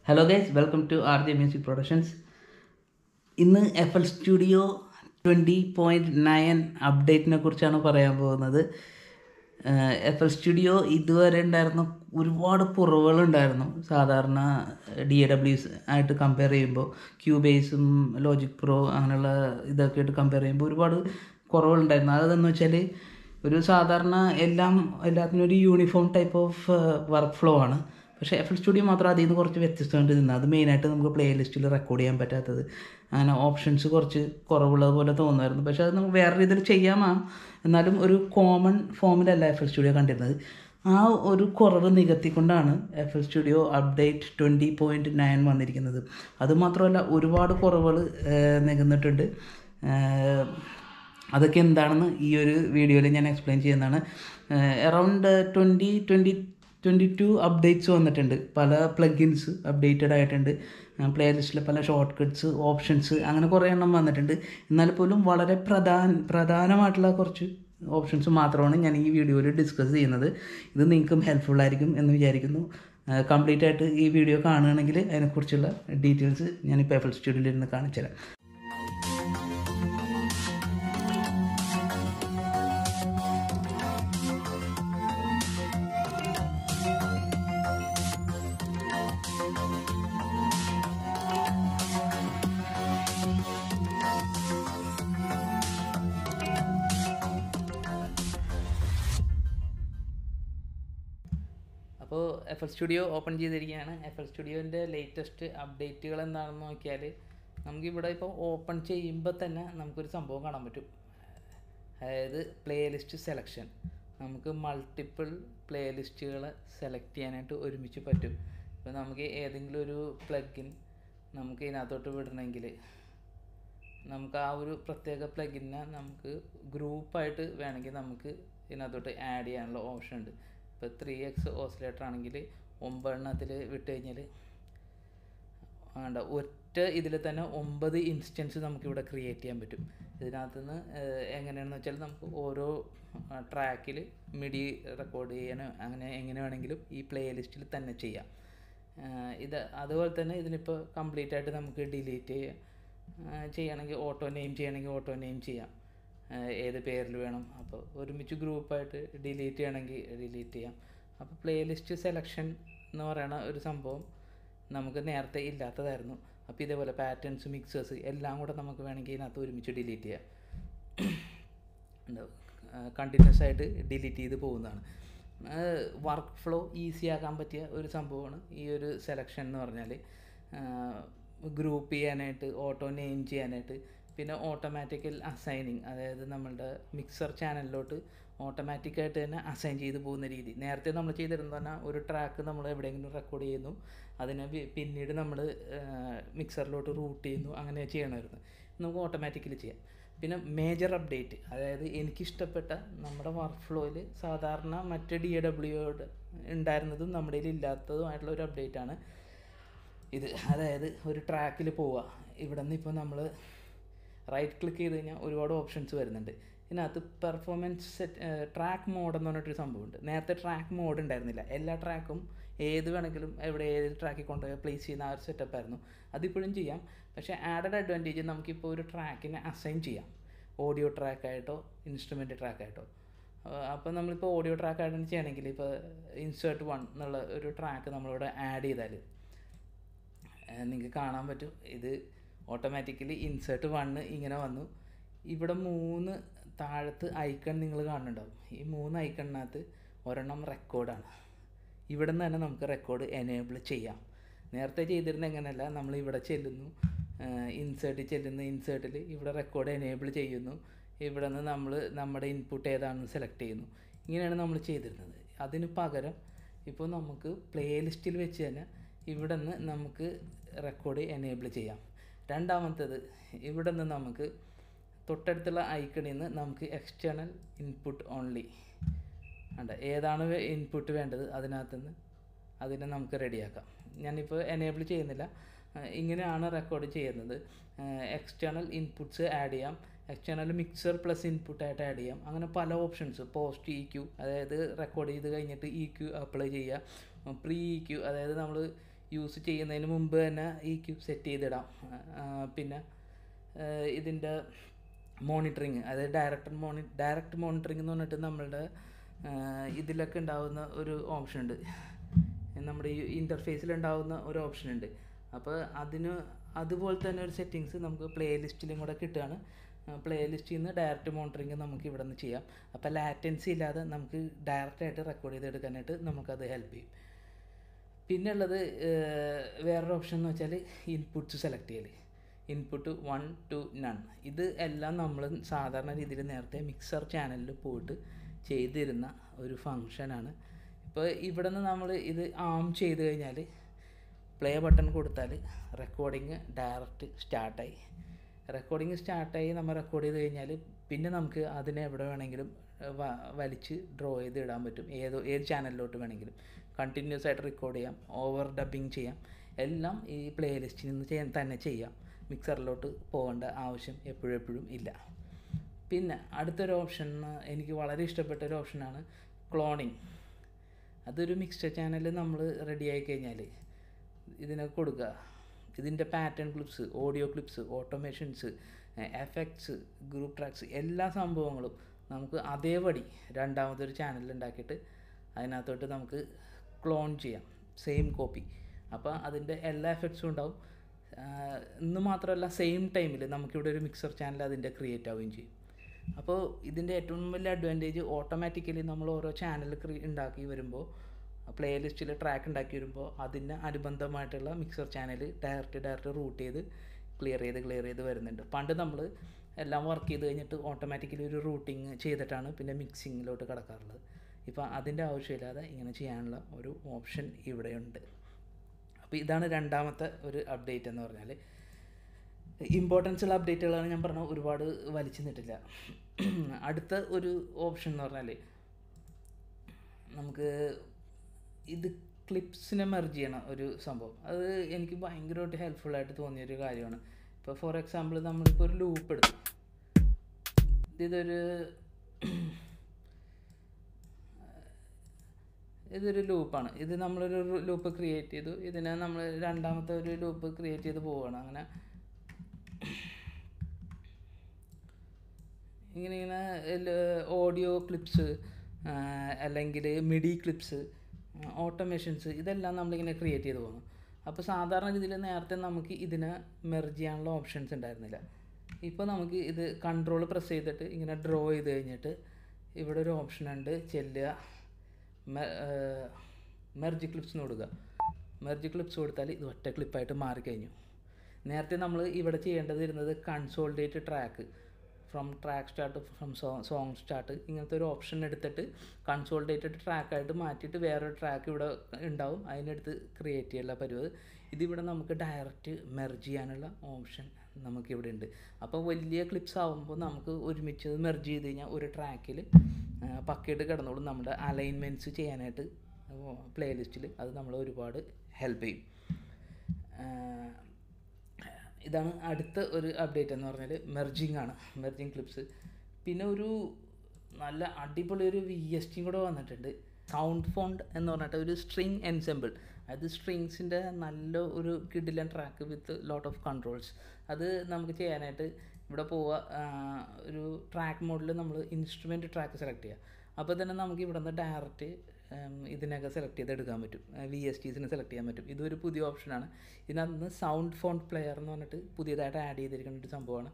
hello guys welcome to R J music productions ഇന്ന് F L studio twenty point nine അപ്ഡേറ്റിനെ കുറിച്ചാണ് പറയാൻ പോകുന്നത് എഫ് എൽ സ്റ്റുഡിയോ ഇതുവരെ ഉണ്ടായിരുന്ന ഒരുപാട് കുറവുകളുണ്ടായിരുന്നു സാധാരണ ഡി എ ഡബ്ല്യൂസ് ആയിട്ട് കമ്പയർ ചെയ്യുമ്പോൾ ക്യൂബേസും ലോജിക് പ്രോ അങ്ങനെയുള്ള ഇതൊക്കെ ആയിട്ട് കമ്പയർ ചെയ്യുമ്പോൾ ഒരുപാട് കുറവുകളുണ്ടായിരുന്നു അതെന്ന് വെച്ചാൽ ഒരു സാധാരണ എല്ലാം എല്ലാത്തിനും ഒരു uniform type of workflow ആണ് പക്ഷേ എഫ് എൽ സ്റ്റുഡിയോ മാത്രം അതിൽ നിന്ന് കുറച്ച് വ്യത്യസ്തമായിട്ട് നിന്നത് അത് മെയിനായിട്ട് നമുക്ക് പ്ലേ ലിസ്റ്റിൽ റെക്കോർഡ് ചെയ്യാൻ പറ്റാത്തത് അങ്ങനെ ഓപ്ഷൻസ് കുറച്ച് കുറവുള്ളത് പോലെ തോന്നുമായിരുന്നു പക്ഷേ അത് നമുക്ക് വേറെ രീതിയിൽ ചെയ്യാമാ എന്നാലും ഒരു കോമൺ ഫോമിലല്ല എഫ് എൽ സ്റ്റുഡിയോ കണ്ടിരുന്നത് ആ ഒരു കുറവ് നികത്തിക്കൊണ്ടാണ് F L studio update twenty point nine വന്നിരിക്കുന്നത് അതുമാത്രമല്ല ഒരുപാട് കുറവുകൾ നികന്നിട്ടുണ്ട് അതൊക്കെ എന്താണെന്ന് ഈ ഒരു വീഡിയോയിൽ ഞാൻ എക്സ്പ്ലെയിൻ ചെയ്യുന്നതാണ് around twenty twenty twenty two updates വന്നിട്ടുണ്ട് പല പ്ലഗിൻസ് അപ്ഡേറ്റഡ് ആയിട്ടുണ്ട് പ്ലേ ലിസ്റ്റിലെ പല ഷോർട്ട് കട്ട്സ് ഓപ്ഷൻസ് അങ്ങനെ കുറേ എണ്ണം വന്നിട്ടുണ്ട് എന്നാൽ പോലും വളരെ പ്രധാന പ്രധാനമായിട്ടുള്ള കുറച്ച് ഓപ്ഷൻസ് മാത്രമാണ് ഞാൻ ഈ വീഡിയോയിൽ ഡിസ്കസ് ചെയ്യുന്നത് ഇത് നിങ്ങൾക്കും ഹെൽപ്ഫുൾ ആയിരിക്കും എന്ന് വിചാരിക്കുന്നു കംപ്ലീറ്റ് ആയിട്ട് ഈ വീഡിയോ കാണുകയാണെങ്കിൽ അതിനെക്കുറിച്ചുള്ള ഡീറ്റെയിൽസ് ഞാനിപ്പോൾ എഫ് എൽ സ്റ്റുഡിയോയിൽ ഇരുന്ന് കാണിച്ചു തരാം അപ്പോൾ എഫ് എൽ സ്റ്റുഡിയോ ഓപ്പൺ ചെയ്തിരിക്കുകയാണ് എഫ് എൽ സ്റ്റുഡിയോൻ്റെ ലേറ്റസ്റ്റ് അപ്ഡേറ്റുകൾ എന്താണെന്ന് നോക്കിയാൽ നമുക്കിവിടെ ഇപ്പോൾ ഓപ്പൺ ചെയ്യുമ്പോൾ തന്നെ നമുക്കൊരു സംഭവം കാണാൻ പറ്റും അതായത് പ്ലേ ലിസ്റ്റ് സെലക്ഷൻ നമുക്ക് മൾട്ടിപ്പിൾ പ്ലേ ലിസ്റ്റുകൾ സെലക്ട് ചെയ്യാനായിട്ട് ഒരുമിച്ച് പറ്റും ഇപ്പോൾ നമുക്ക് ഏതെങ്കിലും ഒരു പ്ലഗിൻ നമുക്ക് ഇതിനകത്തോട്ട് വിടണമെങ്കിൽ നമുക്ക് ആ ഒരു പ്രത്യേക പ്ലഗിനെ നമുക്ക് ഗ്രൂപ്പായിട്ട് വേണമെങ്കിൽ നമുക്ക് ഇതിനകത്തോട്ട് ആഡ് ചെയ്യാനുള്ള ഓപ്ഷൻ ഉണ്ട് ഇപ്പോൾ ത്രീ എക്സ് ഓസിലേറ്റർ ആണെങ്കിൽ ഒമ്പതെണ്ണത്തിൽ വിട്ട് കഴിഞ്ഞാൽ വേണ്ട ഒറ്റ ഇതിൽ തന്നെ ഒമ്പത് ഇൻസ്റ്റൻസ് നമുക്കിവിടെ ക്രിയേറ്റ് ചെയ്യാൻ പറ്റും ഇതിനകത്ത് നിന്ന് എങ്ങനെയാണെന്ന് വെച്ചാൽ നമുക്ക് ഓരോ ട്രാക്കിൽ മിഡി റെക്കോർഡ് ചെയ്യാനോ അങ്ങനെ എങ്ങനെ വേണമെങ്കിലും ഈ പ്ലേ ലിസ്റ്റിൽ തന്നെ ചെയ്യാം ഇത് അതുപോലെ തന്നെ ഇതിനിപ്പോൾ കംപ്ലീറ്റ് ആയിട്ട് നമുക്ക് ഡിലീറ്റ് ചെയ്യാം ചെയ്യണമെങ്കിൽ ഓട്ടോ നെയിം ചെയ്യണമെങ്കിൽ ഓട്ടോ നെയിം ചെയ്യാം ഏത് പേരിൽ വേണം അപ്പോൾ ഒരുമിച്ച് ഗ്രൂപ്പായിട്ട് ഡിലീറ്റ് ചെയ്യണമെങ്കിൽ ഡിലീറ്റ് ചെയ്യാം അപ്പോൾ പ്ലേ ലിസ്റ്റ് സെലക്ഷൻ എന്ന് പറയുന്ന ഒരു സംഭവം നമുക്ക് നേരത്തെ ഇല്ലാത്തതായിരുന്നു അപ്പോൾ ഇതേപോലെ പാറ്റേൺസ് മിക്സേഴ്സ് എല്ലാം കൂടെ നമുക്ക് വേണമെങ്കിൽ ഇതിനകത്ത് ഒരുമിച്ച് ഡിലീറ്റ് ചെയ്യാം കണ്ടിന്യൂസ് ആയിട്ട് ഡിലീറ്റ് ചെയ്ത് പോകുന്നതാണ് വർക്ക് ഫ്ലോ ഈസി ആക്കാൻ പറ്റിയ ഒരു സംഭവമാണ് ഈ ഒരു സെലക്ഷൻ എന്ന് പറഞ്ഞാൽ ഗ്രൂപ്പ് ചെയ്യാനായിട്ട് ഓട്ടോ നെയിം ചെയ്യാനായിട്ട് പിന്നെ ഓട്ടോമാറ്റിക്കൽ അസൈനിങ് അതായത് നമ്മളുടെ മിക്സർ ചാനലിലോട്ട് ഓട്ടോമാറ്റിക്കായിട്ട് തന്നെ അസൈൻ ചെയ്ത് പോകുന്ന രീതി നേരത്തെ നമ്മൾ ചെയ്തിരുന്നത് പറഞ്ഞാൽ ഒരു ട്രാക്ക് നമ്മൾ എവിടെയെങ്കിലും റെക്കോർഡ് ചെയ്യുന്നു അതിനെ പിന്നീട് നമ്മൾ മിക്സറിലോട്ട് റൂട്ട് ചെയ്യുന്നു അങ്ങനെ ചെയ്യണമായിരുന്നു നമുക്ക് ഓട്ടോമാറ്റിക്കലി ചെയ്യാം പിന്നെ മേജർ അപ്ഡേറ്റ് അതായത് എനിക്കിഷ്ടപ്പെട്ട നമ്മുടെ വർക്ക് ഫ്ലോയിൽ സാധാരണ മറ്റ് ഡി എ ഡബ്ല്യു ഉണ്ടായിരുന്നതും നമ്മുടെ കയ്യിൽ ഇല്ലാത്തതുമായിട്ടുള്ള ഒരു അപ്ഡേറ്റ് ആണ് ഇത് അതായത് ഒരു ട്രാക്കിൽ പോവുക ഇവിടെ നിന്ന് ഇപ്പോൾ നമ്മൾ റൈറ്റ് ക്ലിക്ക് ചെയ്ത് കഴിഞ്ഞാൽ ഒരുപാട് ഓപ്ഷൻസ് വരുന്നുണ്ട് ഇതിനകത്ത് പെർഫോമൻസ് സെറ്റ് ട്രാക്ക് മോഡ് എന്ന് പറഞ്ഞിട്ടൊരു സംഭവമുണ്ട് നേരത്തെ ട്രാക്ക് മോഡ് ഉണ്ടായിരുന്നില്ല എല്ലാ ട്രാക്കും ഏത് വേണമെങ്കിലും എവിടെ ഏത് ട്രാക്കിൽ കൊണ്ടുപോയി പ്ലേസ് ചെയ്യുന്ന ആ ഒരു സെറ്റപ്പ് ആയിരുന്നു അതിപ്പോഴും ചെയ്യാം പക്ഷേ ആഡഡ് അഡ്വാൻറ്റേജ് നമുക്കിപ്പോൾ ഒരു ട്രാക്കിനെ അസൈൻ ചെയ്യാം ഓഡിയോ ട്രാക്കായിട്ടോ ഇൻസ്ട്രുമെൻ്റ് ട്രാക്കായിട്ടോ അപ്പോൾ നമ്മളിപ്പോൾ ഓഡിയോ ട്രാക്കായിട്ടാണ് ചെയ്യണമെങ്കിൽ ഇപ്പോൾ ഇൻസേർട്ട് വൺ എന്നുള്ള ഒരു ട്രാക്ക് നമ്മളിവിടെ ആഡ് ചെയ്താൽ നിങ്ങൾക്ക് കാണാൻ പറ്റും ഇത് ഓട്ടോമാറ്റിക്കലി ഇൻസേർട്ട് വണ്ണ് ഇങ്ങനെ വന്നു ഇവിടെ മൂന്ന് താഴത്ത് ഐക്കൺ നിങ്ങൾ കാണുന്നുണ്ടാവും ഈ മൂന്ന് ഐക്കണിനകത്ത് ഒരെണ്ണം റെക്കോർഡാണ് ഇവിടെ നിന്ന് തന്നെ നമുക്ക് റെക്കോർഡ് എനേബിൾ ചെയ്യാം നേരത്തെ ചെയ്തിരുന്ന എങ്ങനെയല്ല നമ്മൾ ഇവിടെ ചെല്ലുന്നു ഇൻസേർട്ടിൽ ചെല്ലുന്ന ഇൻസേർട്ടിൽ ഇവിടെ റെക്കോർഡ് എനേബിൾ ചെയ്യുന്നു ഇവിടെ നിന്ന് നമ്മൾ നമ്മുടെ ഇൻപുട്ട് ഏതാണെന്ന് സെലക്ട് ചെയ്യുന്നു ഇങ്ങനെയാണ് നമ്മൾ ചെയ്തിരുന്നത് അതിന് പകരം ഇപ്പോൾ നമുക്ക് പ്ലേ ലിസ്റ്റിൽ വെച്ച് തന്നെ ഇവിടെ നിന്ന് നമുക്ക് റെക്കോർഡ് എനേബിൾ ചെയ്യാം രണ്ടാമത്തേത് ഇവിടെ നിന്ന് നമുക്ക് തൊട്ടടുത്തുള്ള ഐക്കണിൽ നിന്ന് നമുക്ക് എക്സ്റ്റേണൽ ഇൻപുട്ട് ഓൺലി ഉണ്ട് ഏതാണ് ഇൻപുട്ട് വേണ്ടത് അതിനകത്ത് നിന്ന് അതിനെ നമുക്ക് റെഡിയാക്കാം ഞാനിപ്പോൾ എനേബിൾ ചെയ്യുന്നില്ല ഇങ്ങനെയാണ് റെക്കോർഡ് ചെയ്യുന്നത് എക്സ്റ്റേണൽ ഇൻപുട്ട്സ് ആഡ് ചെയ്യാം എക്സ്റ്റേണൽ മിക്സർ പ്ലസ് ഇൻപുട്ടായിട്ട് ആഡ് ചെയ്യാം അങ്ങനെ പല ഓപ്ഷൻസ് പോസ്റ്റ് ഇ ക്യു അതായത് റെക്കോർഡ് ചെയ്ത് കഴിഞ്ഞിട്ട് ഇ ക്യു അപ്ലൈ ചെയ്യുക പ്രീ ഇ ക്യു അതായത് നമ്മൾ യൂസ് ചെയ്യുന്നതിന് മുമ്പ് തന്നെ ഈ ക്യൂബ് സെറ്റ് ചെയ്തിടാം ആ, പിന്നെ ഇതിൻ്റെ മോണിറ്ററിങ് അതായത് ഡയറക്റ്റ് മോണി ഡയറക്റ്റ് മോണിറ്ററിങ് എന്ന് പറഞ്ഞിട്ട് നമ്മളുടെ ആ, ഇതിലൊക്കെ ഉണ്ടാവുന്ന ഒരു ഓപ്ഷൻ ഉണ്ട് നമ്മുടെ ഈ ഇൻ്റർഫേസിൽ ഉണ്ടാവുന്ന ഒരു ഓപ്ഷൻ ഉണ്ട് അപ്പോൾ അതിന് അതുപോലെ തന്നെ ഒരു സെറ്റിങ്സ് നമുക്ക് പ്ലേ ലിസ്റ്റിലും കൂടെ കിട്ടുകയാണ് പ്ലേ ലിസ്റ്റിൽ നിന്ന് ഡയറക്റ്റ് മോണിറ്ററിങ് നമുക്ക് ഇവിടെ നിന്ന് ചെയ്യാം അപ്പോൾ ലാറ്റൻസി ഇല്ലാതെ നമുക്ക് ഡയറക്റ്റായിട്ട് റെക്കോർഡ് ചെയ്തെടുക്കാനായിട്ട് നമുക്കത് ഹെൽപ്പ് ചെയ്യും പിന്നെ ഉള്ളത് ഏർ, വേറൊരു ഓപ്ഷൻ എന്ന് വെച്ചാൽ ഇൻപുട്ട്സ് സെലക്ട് ചെയ്യൽ ഇൻപുട്ട് വൺ ടു നൺ ഇത് എല്ലാം നമ്മൾ സാധാരണ രീതിയിൽ നേരത്തെ മിക്സർ ചാനലിൽ പോയിട്ട് ചെയ്തിരുന്ന ഒരു ഫങ്ഷനാണ് ഇപ്പോൾ ഇവിടെ നിന്ന് നമ്മൾ ഇത് ആം ചെയ്ത് കഴിഞ്ഞാൽ പ്ലേ ബട്ടൺ കൊടുത്താൽ റെക്കോർഡിങ് ഡയറക്റ്റ് സ്റ്റാർട്ടായി റെക്കോർഡിങ് സ്റ്റാർട്ടായി നമ്മൾ റെക്കോർഡ് ചെയ്ത് കഴിഞ്ഞാൽ പിന്നെ നമുക്ക് അതിനെ എവിടെ വേണമെങ്കിലും ഏർ, വ- വലിച്ച് ഡ്രോ ചെയ്ത് ഇടാൻ പറ്റും ഏതോ ഏത് ചാനലിലോട്ട് വേണമെങ്കിലും കണ്ടിന്യൂസ് ആയിട്ട് റെക്കോർഡ് ചെയ്യാം ഓവർ ഡബിങ് ചെയ്യാം എല്ലാം ഈ പ്ലേ ലിസ്റ്റിൽ നിന്ന് ചെയ്യാൻ തന്നെ ചെയ്യാം മിക്സറിലോട്ട് പോകേണ്ട ആവശ്യം എപ്പോഴും എപ്പോഴും ഇല്ല പിന്നെ അടുത്തൊരു ഓപ്ഷൻ എനിക്ക് വളരെ ഇഷ്ടപ്പെട്ട ഒരു ഓപ്ഷനാണ് ക്ലോണിങ് അതൊരു മിക്സ്ചർ ചാനൽ നമ്മൾ റെഡി ആയി കഴിഞ്ഞാൽ ഇതിനൊക്കെ കൊടുക്കുക ഇതിൻ്റെ pattern clips audio clips automations effects group tracks എല്ലാ സംഭവങ്ങളും നമുക്ക് അതേപടി രണ്ടാമതൊരു ചാനൽ ഉണ്ടാക്കിയിട്ട് അതിനകത്തോട്ട് നമുക്ക് ക്ലോൺ ചെയ്യാം സെയിം കോപ്പി അപ്പോൾ അതിൻ്റെ എല്ലാ എഫക്ട്സും ഉണ്ടാവും ആഹ് ഇന്ന് മാത്രമല്ല സെയിം ടൈമിൽ നമുക്കിവിടെ ഒരു മിക്സർ ചാനൽ അതിൻ്റെ ക്രിയേറ്റ് ആവുകയും ചെയ്യും അപ്പോൾ ഇതിൻ്റെ ഏറ്റവും വലിയ അഡ്വാൻറ്റേജ് ഓട്ടോമാറ്റിക്കലി നമ്മൾ ഓരോ ചാനൽ ക്രി ഉണ്ടാക്കി വരുമ്പോൾ പ്ലേ ലിസ്റ്റിൽ ട്രാക്ക് ഉണ്ടാക്കി വരുമ്പോൾ അതിന് അനുബന്ധമായിട്ടുള്ള mixer channel direct direct route ചെയ്ത് ക്ലിയർ ചെയ്ത് ക്ലിയർ ചെയ്ത് വരുന്നുണ്ട് പണ്ട് നമ്മൾ എല്ലാം വർക്ക് ചെയ്ത് കഴിഞ്ഞിട്ട് ഓട്ടോമാറ്റിക്കലി ഒരു റൂട്ടിങ് ചെയ്തിട്ടാണ് പിന്നെ മിക്സിങ്ങിലോട്ട് കിടക്കാറുള്ളത് ഇപ്പോൾ അതിൻ്റെ ആവശ്യമില്ലാതെ ഇങ്ങനെ ചെയ്യാനുള്ള ഒരു ഓപ്ഷൻ ഇവിടെയുണ്ട് അപ്പോൾ ഇതാണ് രണ്ടാമത്തെ ഒരു അപ്ഡേറ്റ് എന്ന് പറഞ്ഞാൽ ഇമ്പോർട്ടൻസ് ഉള്ള അപ്ഡേറ്റുകളാണ് ഞാൻ പറഞ്ഞ ഒരുപാട് വലിച്ചു നിട്ടില്ല അടുത്ത ഒരു ഓപ്ഷൻ എന്ന് പറഞ്ഞാൽ നമുക്ക് ഇത് ക്ലിപ്സിനെ മെർജ് ചെയ്യണ ഒരു സംഭവം അത് എനിക്ക് ഭയങ്കരമായിട്ട് ഹെൽപ്ഫുൾ ആയിട്ട് തോന്നിയൊരു കാര്യമാണ് ഇപ്പോൾ ഫോർ എക്സാമ്പിൾ നമ്മളിപ്പോൾ ഒരു ലൂപ്പ് എടുത്തു ഇതൊരു ഇതൊരു ലൂപ്പാണ് ഇത് നമ്മളൊരു ലൂപ്പ് ക്രിയേറ്റ് ചെയ്തു ഇതിനെ നമ്മൾ രണ്ടാമത്തെ ഒരു ലൂപ്പ് ക്രിയേറ്റ് ചെയ്ത് പോവുകയാണ് അങ്ങനെ ഇങ്ങനെ ഇങ്ങനെ ഓഡിയോ ക്ലിപ്സ് അല്ലെങ്കിൽ മിഡി ക്ലിപ്സ് ഓട്ടോമേഷൻസ് ഇതെല്ലാം നമ്മളിങ്ങനെ ക്രിയേറ്റ് ചെയ്ത് പോകുന്നു അപ്പോൾ സാധാരണ രീതിയിൽ നേരത്തെ നമുക്ക് ഇതിനെ മെർജ് ചെയ്യാനുള്ള ഓപ്ഷൻസ് ഉണ്ടായിരുന്നില്ല ഇപ്പോൾ നമുക്ക് ഇത് കൺട്രോൾ പ്രസ് ചെയ്തിട്ട് ഇങ്ങനെ ഡ്രോ ചെയ്ത് കഴിഞ്ഞിട്ട് ഇവിടെ ഒരു ഓപ്ഷൻ ഉണ്ട് ചെല്ലുക മെർജ് ക്ലിപ്സിന് കൊടുക്കുക മെർജ് ക്ലിപ്സ് കൊടുത്താൽ ഇത് ഒറ്റ ക്ലിപ്പായിട്ട് മാറിക്കഴിഞ്ഞു നേരത്തെ നമ്മൾ ഇവിടെ ചെയ്യേണ്ടത് ഇരുന്നത് consolidate track from track start from song start ഇങ്ങനത്തെ ഒരു ഓപ്ഷൻ എടുത്തിട്ട് കൺസോൾഡേറ്റഡ് ട്രാക്കായിട്ട് മാറ്റിയിട്ട് വേറൊരു ട്രാക്ക് ഇവിടെ ഉണ്ടാവും അതിനെടുത്ത് ക്രിയേറ്റ് ചെയ്യാനുള്ള പരിപാടി ഇതിവിടെ നമുക്ക് ഡയറക്റ്റ് മെർജ് ചെയ്യാനുള്ള ഓപ്ഷൻ നമുക്കിവിടെ ഉണ്ട് അപ്പോൾ വലിയ ക്ലിപ്സ് ആകുമ്പോൾ നമുക്ക് ഒരുമിച്ച് മെർജ് ചെയ്ത് കഴിഞ്ഞാൽ ഒരു ട്രാക്കിൽ പക്കയായിട്ട് കിടന്നോളും നമ്മുടെ അലൈൻമെൻറ്റ്സ് ചെയ്യാനായിട്ട് പ്ലേ ലിസ്റ്റിൽ അത് നമ്മളെ ഒരുപാട് ഹെൽപ്പ് ചെയ്യും ഇതാണ് അടുത്ത ഒരു അപ്ഡേറ്റ് എന്ന് പറഞ്ഞാൽ മെർജിങ് ആണ് മെർജിങ് ക്ലിപ്സ് പിന്നെ ഒരു നല്ല അടിപൊളി ഒരു വി എസ് ടിയും കൂടെ വന്നിട്ടുണ്ട് സൗണ്ട് ഫോണ്ട് എന്ന് പറഞ്ഞിട്ട് ഒരു സ്ട്രിങ് എൻസെമ്പിൾ അത് സ്ട്രിങ്സിൻ്റെ നല്ല ഒരു കിഡിലൻ track with lot of controls അത് നമുക്ക് ചെയ്യാനായിട്ട് ഇവിടെ പോവുക ഒരു ട്രാക്ക് മോഡിൽ നമ്മൾ ഇൻസ്ട്രുമെൻറ്റ് ട്രാക്ക് സെലക്ട് ചെയ്യുക അപ്പോൾ തന്നെ നമുക്ക് ഇവിടെ നിന്ന് ഡയറക്റ്റ് ഇതിനൊക്കെ സെലക്ട് ചെയ്ത് എടുക്കാൻ പറ്റും വി എസ് ടീസിനെ സെലക്ട് ചെയ്യാൻ പറ്റും ഇതൊരു പുതിയ ഓപ്ഷനാണ് ഇതിനകത്ത് സൗണ്ട് ഫോണ്ട് പ്ലെയർ എന്ന് പറഞ്ഞിട്ട് പുതിയതായിട്ട് ആഡ് ചെയ്തിരിക്കുന്ന ഒരു സംഭവമാണ്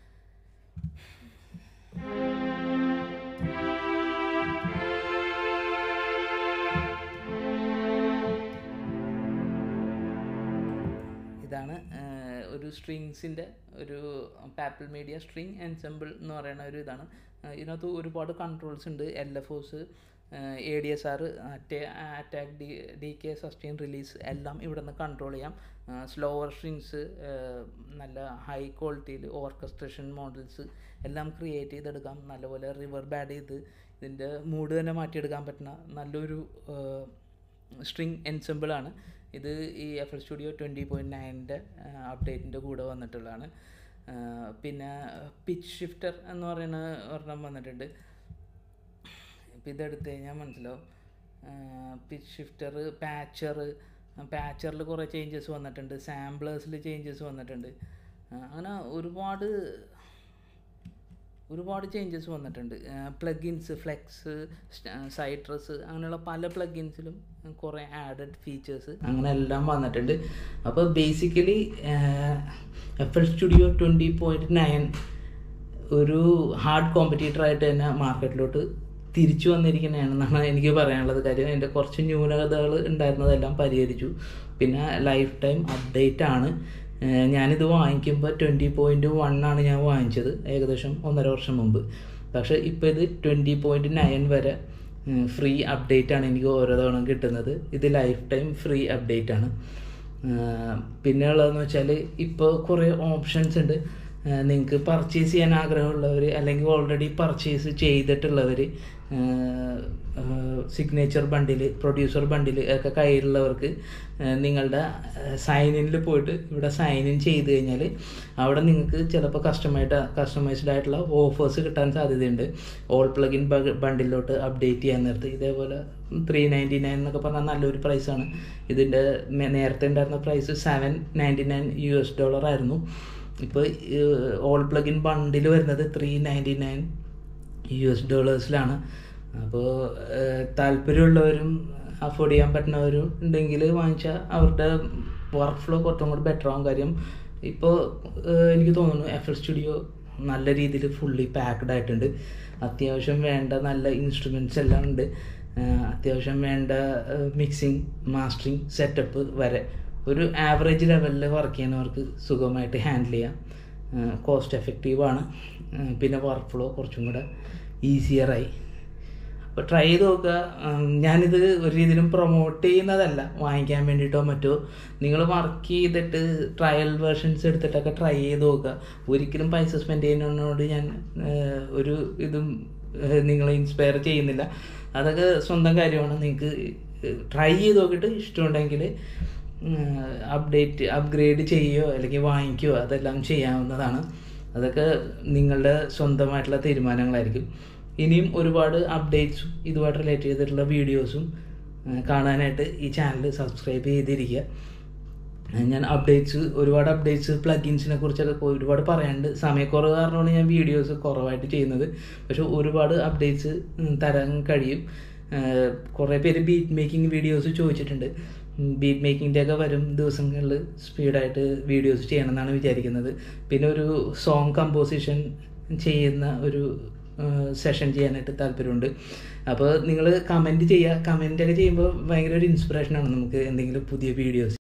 ഇതാണ് ഒരു സ്ട്രിങ്സിൻ്റെ ഒരു പാപ്പിൾ മീഡിയ സ്ട്രിങ് എൻസെമ്പിൾ എന്ന് പറയുന്ന ഒരു ഇതാണ് ഇതിനകത്ത് ഒരുപാട് കൺട്രോൾസ് ഉണ്ട് L F Os A D S R attack D D K sustain release എല്ലാം ഇവിടെ നിന്ന് കൺട്രോൾ ചെയ്യാം സ്ലോവർ സ്ട്രിങ്സ് നല്ല ഹൈ ക്വാളിറ്റിയിൽ ഓർക്കസ്ട്രേഷൻ മോഡൽസ് എല്ലാം ക്രിയേറ്റ് ചെയ്തെടുക്കാം നല്ലപോലെ റിവർ ബാഡ് ചെയ്ത് ഇതിൻ്റെ മൂഡ് തന്നെ മാറ്റിയെടുക്കാൻ പറ്റുന്ന നല്ലൊരു സ്ട്രിങ് എൻസെമ്പിളാണ് ഇത് ഈ F L studio twenty point നയൻ്റെ അപ്ഡേറ്റിൻ്റെ കൂടെ വന്നിട്ടുള്ളതാണ് പിന്നെ പിച്ച് ഷിഫ്റ്റർ എന്ന് പറയുന്ന ഒരെണ്ണം വന്നിട്ടുണ്ട് ഇപ്പോൾ ഇതെടുത്ത് കഴിഞ്ഞാൽ മനസ്സിലാവും പിച്ച് ഷിഫ്റ്റർ പാച്ചർ പാച്ചറിൽ കുറേ ചേഞ്ചസ് വന്നിട്ടുണ്ട് സാമ്പിളേഴ്സിൽ ചേഞ്ചസ് വന്നിട്ടുണ്ട് ആ, അങ്ങനെ ഒരുപാട് ഒരുപാട് ചേഞ്ചസ് വന്നിട്ടുണ്ട് പ്ലഗിൻസ് ഫ്ലെക്സ് സൈട്രസ് അങ്ങനെയുള്ള പല പ്ലഗിൻസിലും കുറേ ആഡഡ് ഫീച്ചേഴ്സ് അങ്ങനെ എല്ലാം വന്നിട്ടുണ്ട് അപ്പോൾ basically F L studio twenty point nine ഒരു ഹാർഡ് കോമ്പറ്റീറ്റർ ആയിട്ട് തന്നെ മാർക്കറ്റിലോട്ട് തിരിച്ചു വന്നിരിക്കുന്നതാണെന്നാണ് എനിക്ക് പറയാനുള്ളത് കാര്യം എൻ്റെ കുറച്ച് ന്യൂനതകൾ ഉണ്ടായിരുന്നതെല്ലാം പരിഹരിച്ചു പിന്നെ ലൈഫ് ടൈം അപ്ഡേറ്റ് ആണ് ഏഹ് ഞാനിത് വാങ്ങിക്കുമ്പോൾ ട്വൻറ്റി പോയിൻറ്റ് വൺ ആണ് ഞാൻ വാങ്ങിച്ചത് ഏകദേശം ഒന്നര വർഷം മുമ്പ് പക്ഷേ ഇപ്പോൾ ഇത് ട്വൻറ്റി പോയിൻറ്റ് നയൻ വരെ ഫ്രീ അപ്ഡേറ്റ് ആണ് എനിക്ക് ഓരോ തവണ കിട്ടുന്നത് ഇത് ലൈഫ് ടൈം ഫ്രീ അപ്ഡേറ്റ് ആണ് ആഹ് പിന്നെ ഉള്ളതെന്ന് വെച്ചാൽ ഇപ്പോൾ കുറേ ഓപ്ഷൻസ് ഉണ്ട് നിങ്ങൾക്ക് പർച്ചേസ് ചെയ്യാൻ ആഗ്രഹമുള്ളവർ അല്ലെങ്കിൽ ഓൾറെഡി പർച്ചേസ് ചെയ്തിട്ടുള്ളവർ സിഗ്നേച്ചർ ബണ്ടിൽ പ്രൊഡ്യൂസർ ബണ്ടിൽ ഒക്കെ കയ്യിലുള്ളവർക്ക് ആഹ് നിങ്ങളുടെ സൈൻ ഇനിൽ പോയിട്ട് ഇവിടെ സൈൻ ഇൻ ചെയ്ത് കഴിഞ്ഞാൽ അവിടെ നിങ്ങൾക്ക് ചിലപ്പോൾ കസ്റ്റമൈഡ് കസ്റ്റമൈസ്ഡ് ആയിട്ടുള്ള ഓഫേഴ്സ് കിട്ടാൻ സാധ്യതയുണ്ട് ഓൾ പ്ലഗിൻ ബണ്ടിലോട്ട് അപ്ഡേറ്റ് ചെയ്യാൻ നേരത്ത് ഇതേപോലെ ത്രീ നയൻറ്റി നയൻ എന്നൊക്കെ പറഞ്ഞാൽ നല്ലൊരു പ്രൈസാണ് ഇതിൻ്റെ മെ- നേരത്തെ ഉണ്ടായിരുന്ന price seven ninety nine U S dollar ആയിരുന്നു ഇപ്പോൾ ഓൾ പ്ലഗിൻ ബണ്ടിൽ വരുന്നത് three ninety nine U S ഡോളേഴ്സിലാണ് അപ്പോൾ താല്പര്യമുള്ളവരും അഫോർഡ് ചെയ്യാൻ പറ്റുന്നവരും ഉണ്ടെങ്കിൽ വാങ്ങിച്ചാൽ അവരുടെ വർക്ക് ഫ്ലോ കുറച്ചും കൂടി ബെറ്റർ ആവും കാര്യം ഇപ്പോൾ എനിക്ക് തോന്നുന്നു എഫ് എൽ സ്റ്റുഡിയോ നല്ല രീതിയിൽ ഫുള്ളി പാക്ഡ് ആയിട്ടുണ്ട് അത്യാവശ്യം വേണ്ട നല്ല ഇൻസ്ട്രുമെൻറ്റ്സ് എല്ലാം ഉണ്ട് ആഹ് അത്യാവശ്യം വേണ്ട മിക്സിങ് മാസ്റ്ററിങ് സെറ്റപ്പ് വരെ ഒരു ആവറേജ് ലെവലിൽ വർക്ക് ചെയ്യുന്നവർക്ക് സുഖമായിട്ട് ഹാൻഡിൽ ചെയ്യാം കോസ്റ്റ് എഫക്റ്റീവാണ് പിന്നെ വർക്ക് ഫ്ലോ കുറച്ചും കൂടെ ഈസിയറായി അപ്പോൾ ട്രൈ ചെയ്ത് നോക്കുക ഉം, ഞാനിത് ഒരു രീതിയിലും പ്രൊമോട്ട് ചെയ്യുന്നതല്ല വാങ്ങിക്കാൻ വേണ്ടിയിട്ടോ മറ്റോ നിങ്ങൾ വർക്ക് ചെയ്തിട്ട് ട്രയൽ വേർഷൻസ് എടുത്തിട്ടൊക്കെ ട്രൈ ചെയ്ത് നോക്കുക ഒരിക്കലും പൈസ സ്പെൻഡ് ചെയ്യുന്നതിനോട് ഞാൻ ഏഹ്, ഒരു ഇതും ഏഹ്, നിങ്ങളെ ഇൻസ്പയർ ചെയ്യുന്നില്ല അതൊക്കെ സ്വന്തം കാര്യമാണ് നിങ്ങൾക്ക് ട്രൈ ചെയ്ത് നോക്കിയിട്ട് ഇഷ്ടമുണ്ടെങ്കിൽ അപ്ഡേറ്റ് അപ്ഗ്രേഡ് ചെയ്യുകയോ അല്ലെങ്കിൽ വാങ്ങിക്കുകയോ അതെല്ലാം ചെയ്യാവുന്നതാണ് അതൊക്കെ നിങ്ങളുടെ സ്വന്തമായിട്ടുള്ള തീരുമാനങ്ങളായിരിക്കും ഇനിയും ഒരുപാട് അപ്ഡേറ്റ്സും ഇതുമായിട്ട് റിലേറ്റ് ചെയ്തിട്ടുള്ള വീഡിയോസും കാണാനായിട്ട് ഈ ചാനൽ സബ്സ്ക്രൈബ് ചെയ്തിരിക്കുക ഞാൻ അപ്ഡേറ്റ്സ് ഒരുപാട് അപ്ഡേറ്റ്സ് പ്ലഗിൻസിനെ കുറിച്ചൊക്കെ കൊ- ഒരുപാട് പറയാനുണ്ട് സമയക്കുറവ് കാരണമാണ് ഞാൻ വീഡിയോസ് കുറവായിട്ട് ചെയ്യുന്നത് പക്ഷെ ഒരുപാട് അപ്ഡേറ്റ്സ് തരാൻ കഴിയും ഏഹ് കുറേ പേര് ബീറ്റ് മേക്കിംഗ് വീഡിയോസ് ചോദിച്ചിട്ടുണ്ട് ബീറ്റ് മേക്കിങ്ങിൻ്റെ ഒക്കെ വരും ദിവസങ്ങളിൽ സ്പീഡായിട്ട് വീഡിയോസ് ചെയ്യണം എന്നാണ് വിചാരിക്കുന്നത് പിന്നെ ഒരു സോങ് കമ്പോസിഷൻ ചെയ്യുന്ന ഒരു സെഷൻ ചെയ്യാനായിട്ട് താല്പര്യമുണ്ട് അപ്പോൾ നിങ്ങൾ കമൻറ്റ് ചെയ്യുക കമൻ്റ് ഒക്കെ ചെയ്യുമ്പോൾ ഭയങ്കര ഒരു ഇൻസ്പിറേഷനാണ് നമുക്ക് എന്തെങ്കിലും പുതിയ വീഡിയോസ്